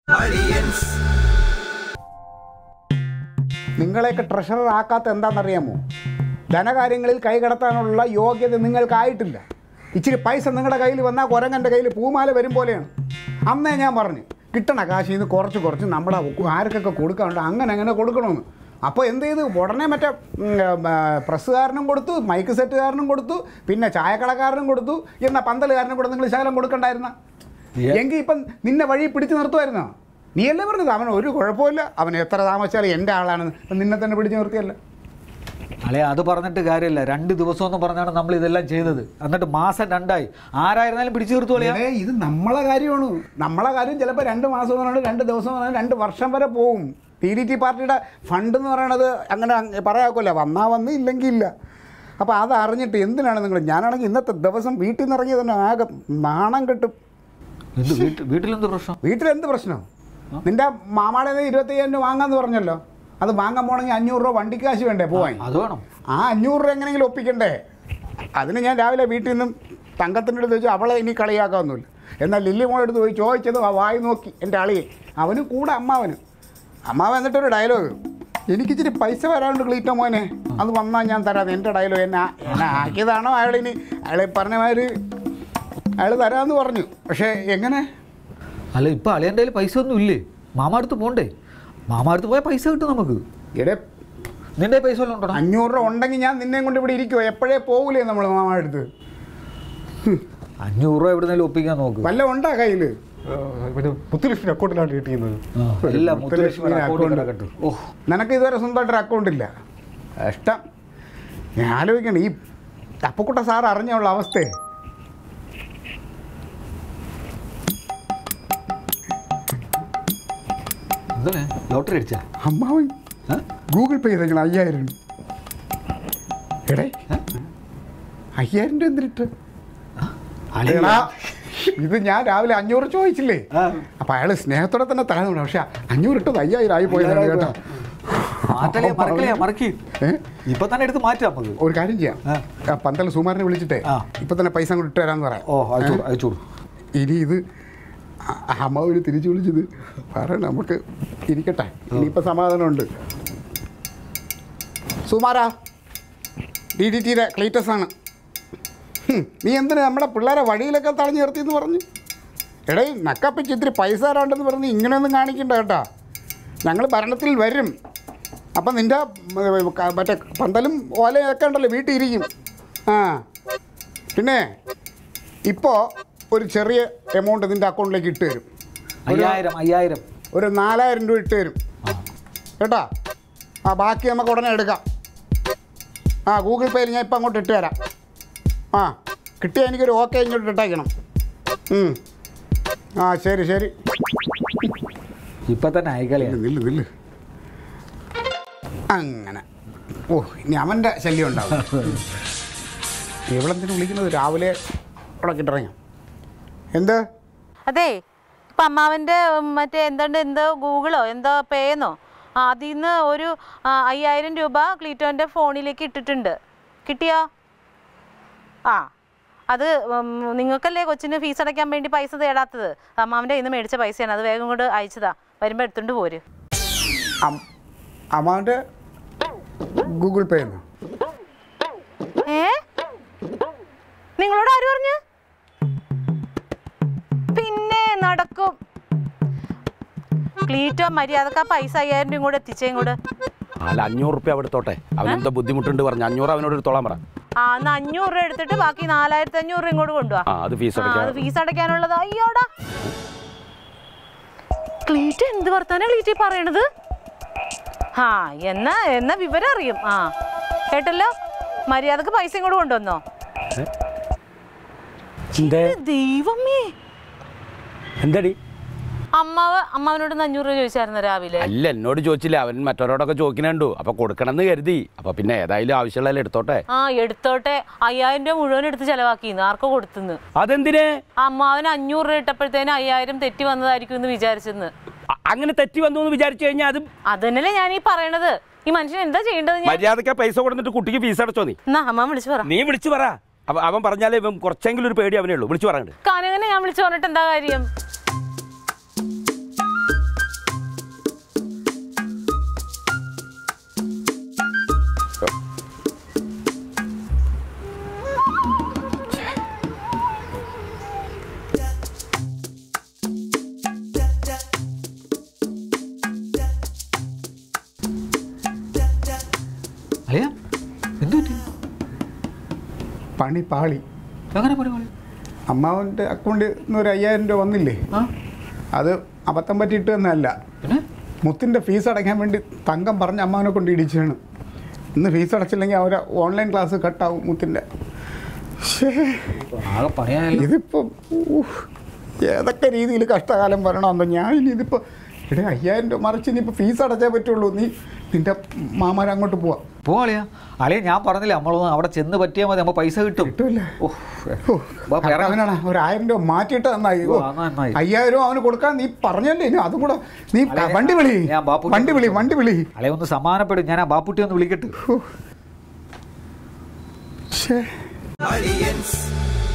നിങ്ങളെയൊക്കെ ട്രഷറർ ആക്കാത്ത എന്താണെന്നറിയാമോ ധനകാര്യങ്ങളിൽ കൈകടത്താനുള്ള യോഗ്യത നിങ്ങൾക്കായിട്ടില്ല ഇച്ചിരി പൈസ നിങ്ങളുടെ കയ്യിൽ വന്നാൽ കുരങ്ങൻ്റെ കയ്യിൽ പൂമാല വരും പോലെയാണ് അന്നേ ഞാൻ പറഞ്ഞു കിട്ടണ കാശിൽ നിന്ന് കുറച്ച് കുറച്ച് നമ്മുടെ ആർക്കൊക്കെ കൊടുക്കാനുണ്ട് അങ്ങനെ അങ്ങനെ കൊടുക്കണമെന്ന് അപ്പോൾ എന്ത് ചെയ്തു ഉടനെ മറ്റേ ഉം, ആ, പ്രസ്സുകാരനും കൊടുത്തു മൈക്ക് സെറ്റുകാരനും കൊടുത്തു പിന്നെ ചായക്കടക്കാരനും കൊടുത്തു എന്നാൽ പന്തലുകാരനും കൂടെ നിങ്ങൾ ശകലം കൊടുക്കണ്ടായിരുന്ന എങ്കിൽ ഇപ്പം നിന്നെ വഴി പിടിച്ചു നിർത്തുമായിരുന്നോ നീയല്ലേ പറഞ്ഞത് അവൻ ഒരു കുഴപ്പമില്ല അവൻ എത്ര താമസിച്ചാലും എൻ്റെ ആളാണ് നിന്നെ തന്നെ പിടിച്ചു നിർത്തിയല്ല അളെ അത് പറഞ്ഞിട്ട് കാര്യമില്ല രണ്ട് ദിവസം എന്ന് പറഞ്ഞാണ് നമ്മൾ ഇതെല്ലാം ചെയ്തത് എന്നിട്ട് മാസം രണ്ടായി ആരായിരുന്നാലും പിടിച്ചു നിർത്തുവളിയാ ഏ, ഇത് നമ്മളെ കാര്യമാണ് നമ്മളെ കാര്യം ചിലപ്പോൾ രണ്ട് മാസം എന്ന് പറയുന്നത് രണ്ട് ദിവസം എന്ന് പറയുന്നത് രണ്ട് വർഷം വരെ പോകും ടി ഡി ടി പാർട്ടിയുടെ ഫണ്ട് എന്ന് പറയണത് അങ്ങനെ അങ്ങ് പറയാക്കില്ല വന്നാൽ വന്ന് ഇല്ലെങ്കിൽ ഇല്ല അപ്പോൾ അത് അറിഞ്ഞിട്ട് എന്തിനാണ് നിങ്ങൾ ഞാനാണെങ്കിൽ ഇന്നത്തെ ദിവസം വീട്ടിൽ നിന്ന് ഇറങ്ങി തന്നെ ആകെ നാണം കെട്ടും എന്ത് വീട്ടിൽ വീട്ടിലെന്ത് പ്രശ്നം വീട്ടിലെന്ത് പ്രശ്നം നിന്റെ മാമാടെ ഇരുപത്തയ്യായിരം രൂപ വാങ്ങാന്ന് പറഞ്ഞല്ലോ അത് വാങ്ങാൻ പോകണമെങ്കിൽ അഞ്ഞൂറ് രൂപ വണ്ടിക്ക് കാശ് വേണ്ടേ പോവാൻ അത് വേണം ആ അഞ്ഞൂറ് രൂപ എങ്ങനെയെങ്കിലും ഒപ്പിക്കണ്ടേ അതിന് ഞാൻ രാവിലെ വീട്ടിൽ നിന്നും തങ്കത്തിൻ്റെ അടുത്ത് വെച്ചു അവളെ ഇനി കളിയാക്കാമെന്നില്ല എന്നാൽ ലില്ലി മോളെ അടുത്ത് പോയി ചോദിച്ചത് ആ വായി നോക്കി എൻ്റെ അളിയെ അവനും കൂടെ അമ്മാവനും അമ്മാവൻ എന്നിട്ടൊരു ഡയലോഗ് എനിക്കിച്ചിരി പൈസ വരാനുണ്ട് ക്ലീറ്റോ മോനെ അത് വന്നാൽ ഞാൻ തരാം എൻ്റെ ഡയലോഗ് എന്നെ ആ- എന്നെ ആക്കിയതാണോ അയാളിനി അയാളെ പറഞ്ഞ മാതിരി അയാൾ തരാമെന്ന് പറഞ്ഞു പക്ഷേ എങ്ങനെ അല്ല ഇപ്പം അളിയൻ്റെ കയ്യിൽ പൈസ ഒന്നും ഇല്ലേ മാമ അടുത്ത് പോണ്ടേ മാമ അടുത്ത് പോയാൽ പൈസ കിട്ടും നമുക്ക് ഇടെ നിന്റെ കയ്യിൽ പൈസ വല്ലതും ഉണ്ടോ അഞ്ഞൂറ് രൂപ ഉണ്ടെങ്കിൽ ഞാൻ നിന്നെയും കൊണ്ട് ഇവിടെ ഇരിക്കുമോ എപ്പോഴേ പോകൂലേ നമ്മൾ മാമ അടുത്ത് അഞ്ഞൂറ് രൂപ എവിടുന്നേലും ഒപ്പിക്കാൻ നോക്ക് വല്ല ഉണ്ടാ കയ്യിൽ പിന്നെ മുത്തുലക്ഷ്മി അക്കൗണ്ടിലാണ് കിട്ടിയത് ആ, എല്ലാം മുത്തുലക്ഷ്മി മുത്തുലക്ഷ്മി അക്കൗണ്ടിൽ account. കിടക്കട്ടെ. ഓ നിനക്ക് ഇതുവരെ സ്വന്തമായിട്ടൊരു അക്കൗണ്ട് ഇല്ല ഇഷ്ടം ഞാൻ ആലോചിക്കണം ഈ അപ്പക്കുട്ട സാർ അറിഞ്ഞുള്ള അവസ്ഥ എന്താണ് ലോട്ടറി അടിച്ചാ അമ്മാവൻ ഏ? ഗൂഗിൾ പേ ചെയ്തേക്കണം അയ്യായിരം എടേ അയ്യായിരം രൂപ എന്തിനിട്ട് അളിയ എടാ, ഇത് ഞാൻ രാവിലെ അഞ്ഞൂറ് ചോദിച്ചില്ലേ ആ. അപ്പൊ അയാള് സ്നേഹത്തോടെ തന്നെ തരാന്നുണ്ട് പക്ഷെ അഞ്ഞൂറ് ഇട്ടത് അയ്യായിരം ആയി പോയതാണ് കേട്ടോ മാറ്റലേ മറക്കലേ മറക്കി ഏ? ഇപ്പൊ തന്നെ എടുത്ത് മാറ്റാം നമുക്ക് ഒരു കാര്യം ചെയ്യാം ആ. ആ പന്തൽ സുമാരനെ വിളിച്ചിട്ടേ ആ. ഇപ്പൊ തന്നെ പൈസ അങ്ങോട്ട് ഇട്ട് തരാന്ന് പറയാം ഓ അയച്ചോളൂ അയച്ചോളൂ ഇനി ഇത് അ- അമ്മാവിന് തിരിച്ചു വിളിച്ചത് പറയണം നമുക്ക് ഇരിക്കട്ടെ ഇനിയിപ്പോൾ സമാധാനമുണ്ട് സുമാരാ ഡി ഡി ടിയുടെ ക്ലീറ്റസ് ആണ് ഹും, നീ എന്തിനാ നമ്മളെ പിള്ളേരെ വഴിയിലൊക്കെ തടഞ്ഞു നിർത്തിയെന്ന് പറഞ്ഞു എടേ നക്കപ്പിച്ച് ഇത്തിരി പൈസ തരാണ്ടെന്ന് പറഞ്ഞ് ഇങ്ങനെയൊന്നും കാണിക്കണ്ട കേട്ടാ ഞങ്ങൾ ഭരണത്തിൽ വരും അപ്പം നിൻ്റെ ഉം, ക- മറ്റേ പന്തലും ഓലയൊക്കെ ഉണ്ടല്ലോ വീട്ടിൽ ഇരിക്കും ആ പിന്നെ ഇപ്പോൾ ഒരു ചെറിയ എമൗണ്ട് നിൻ്റെ അക്കൗണ്ടിലേക്ക് ഇട്ട് തരും അയ്യായിരം അയ്യായിരം ഒരു നാലായിരം രൂപ ഇട്ട് തരും കേട്ടോ ആ ബാക്കി നമുക്ക് ഉടനെ എടുക്കാം ആ ഗൂഗിൾ പേയിൽ ഞാൻ ഇപ്പം അങ്ങോട്ട് ഇട്ട് തരാം ആ കിട്ടിയാൽ എനിക്കൊരു ഓക്കെ ഇങ്ങോട്ട് ഇട്ടേക്കണം ഉം. ആ ശരി ശരി ഇപ്പൊ തന്നെ അയക്കളയാ നില്ല് നില്ല് അങ്ങനെ ഓ ഇനി അവൻ്റെ ശല്യം ഉണ്ടാവും ഇവളെന്തിനു വിളിക്കുന്നത് രാവിലെ അവിടെ കിട്ടിറങ്ങാം എന്ത് അതെ ഇപ്പം അമ്മാവൻ്റെ ഉം, മറ്റേ എന്താണ്ട് എന്തോ ഗൂഗിളോ എന്തോ പേന്നോ അതിൽ നിന്ന് ഒരു ആ, അയ്യായിരം രൂപ ക്ലീറ്റോൻ്റെ ഫോണിലേക്ക് ഇട്ടിട്ടുണ്ട് കിട്ടിയോ ആ അത് ഉം, നിങ്ങൾക്കല്ലേ കൊച്ചിന് ഫീസ് അടയ്ക്കാൻ വേണ്ടി പൈസ തേടാത്തത് അമ്മാവൻ്റെ കയ്യിൽ നിന്ന് മേടിച്ച പൈസയാണ് അത് വേഗം കൊണ്ട് അയച്ചതാ വരുമ്പോൾ എടുത്തുകൊണ്ട് പോര് അം- അമ്മാവൻ്റെ ഗൂഗിൾ പേ എന്ന് ഏ നിങ്ങളോട് ആര് പറഞ്ഞു പിന്നെ നടക്കും ക്ലീറ്റോ മര്യാദക്ക് ആ പൈസ അയ്യായിരം രൂപ കൂടെ എത്തിച്ചേ ഇങ്ങോട്ട് അല്ല അഞ്ഞൂറ് റുപ്യ അവിടെ എടുത്തോട്ടെ അവനെന്താ ബുദ്ധിമുട്ടുണ്ട് പറഞ്ഞു അഞ്ഞൂറ് അവനോട് എടുത്തോളാൻ പറ ആ എന്നാ അഞ്ഞൂറ് രൂപ എടുത്തിട്ട് ബാക്കി നാലായിരത്തി അഞ്ഞൂറ് രൂപ ഇങ്ങോട്ട് കൊണ്ടുപോവാ ആ അത് ഫീസ് ആ, അത് അടയ്ക്കാം ഫീസ് അടയ്ക്കാനുള്ളത് അയ്യോടാ ക്ലീറ്റ് എന്ത് വർത്താനാ ക്ലീറ്റ് ഈ പറയണത് ആ എന്നാ എന്നാ വിവരം അറിയും ആ കേട്ടല്ലോ മര്യാദക്ക് പൈസ ഇങ്ങോട്ട് കൊണ്ടുവന്നോ എന്തേ ദൈവമേ എന്താടി അമ്മാവ് അമ്മാവനോട് ഒന്ന് അഞ്ഞൂറ് രൂപ ചോദിച്ചായിരുന്നു രാവിലെ അല്ല എന്നോട് ചോദിച്ചില്ല അവൻ മറ്റവരോടൊക്കെ ചോദിക്കണുണ്ടു അപ്പൊ കൊടുക്കണമെന്ന് കരുതി അപ്പൊ പിന്നെ ഏതായാലും ആവശ്യമുള്ള എടുത്തോട്ടെ ആ എടുത്തോട്ടെ അയ്യായിരം രൂപ മുഴുവൻ എടുത്ത് ചെലവാക്കിന്ന് ആർക്കോ കൊടുത്തുന്ന് അതെന്തിനെ അമ്മാവന് അഞ്ഞൂറ് രൂപ ഇട്ടപ്പോഴത്തേന് അയ്യായിരം തെറ്റി വന്നതായിരിക്കും എന്ന് വിചാരിച്ചെന്ന് അ- അങ്ങനെ തെറ്റി വന്നു എന്ന് വിചാരിച്ചു കഴിഞ്ഞാൽ അത് അതന്നല്ലേ ഞാൻ ഈ പറയണത് ഈ മനുഷ്യൻ എന്താ ചെയ്യേണ്ടത് ഞാൻ മര്യാദക്ക് ആ പൈസ കൊടുത്തിട്ട് കുട്ടിക്ക് ഫീസ് അടച്ചോ നീ എന്നാ അമ്മ വിളിച്ചു പറ നീ വിളിച്ചു പറ അവ- അവൻ പറഞ്ഞാലേ ഇവൻ കുറച്ചെങ്കിലും ഒരു പേടി അവനേ ഉള്ളൂ വിളിച്ചു പറയണ്ട് കാനങ്ങനെ ഞാൻ വിളിച്ചു പറഞ്ഞിട്ട് എന്താ കാര്യം പണി പാളി എങ്ങനെ പണി പണി അമ്മാവൻ്റെ അക്കൗണ്ടിൽ നിന്ന് ഒരു അയ്യായിരം രൂപ വന്നില്ലേ ആ അത് അബദ്ധം പറ്റിയിട്ട് തന്നെയല്ല പിന്നെ മുത്തിൻ്റെ ഫീസ് അടയ്ക്കാൻ വേണ്ടി തങ്കം പറഞ്ഞ് അമ്മാവനെ കൊണ്ട് ഇടിച്ചാണ് ഇന്ന് ഫീസ് അടച്ചില്ലെങ്കിൽ അവർ ഓൺലൈൻ ക്ലാസ് കട്ടാവും മുത്തിൻ്റെ ശ്ശേ, ആകെ പണിയായല്ലോ ഇതിപ്പോൾ ഊഹ്, ഏതൊക്കെ രീതിയിൽ കഷ്ടകാലം വരണമെന്നോ ഞാൻ ഇനി ഇതിപ്പോൾ ഇവിടെ അയ്യായിരം രൂപ മറിച്ച് ഇനിയിപ്പോൾ ഫീസ് അടച്ചേ പറ്റുള്ളൂ നീ നിൻ്റെ മാമാരെ അങ്ങോട്ട് പോവാം പോവാളിയാ അളിയ ഞാൻ പറഞ്ഞില്ലേ നമ്മളൊന്ന് അവിടെ ചെന്ന് പറ്റിയാൽ മതി നമ്മൾ പൈസ കിട്ടും കിട്ടൂല്ലേ ഓ, വാ, ഇറങ്ങ്. അവനാണ് ഒരു ആയിരം രൂപ മാറ്റിയിട്ട് നന്നായി ഓ, അത് നന്നായി. അയ്യായിരം അവന് കൊടുക്കാൻ നീ പറഞ്ഞല്ലേ ഇനി അതും കൂടെ നീ അല്ലേ, വണ്ടി വിളി ഞാൻ ബാപ്പുവിനെ വണ്ടി വിളി വണ്ടി വിളി അളിയ ഒന്ന് സമാനപ്പെടും ഞാൻ ആ ബാപ്പുട്ടി ഒന്ന് വിളിക്കട്ടെ ശ്ശേ Aliens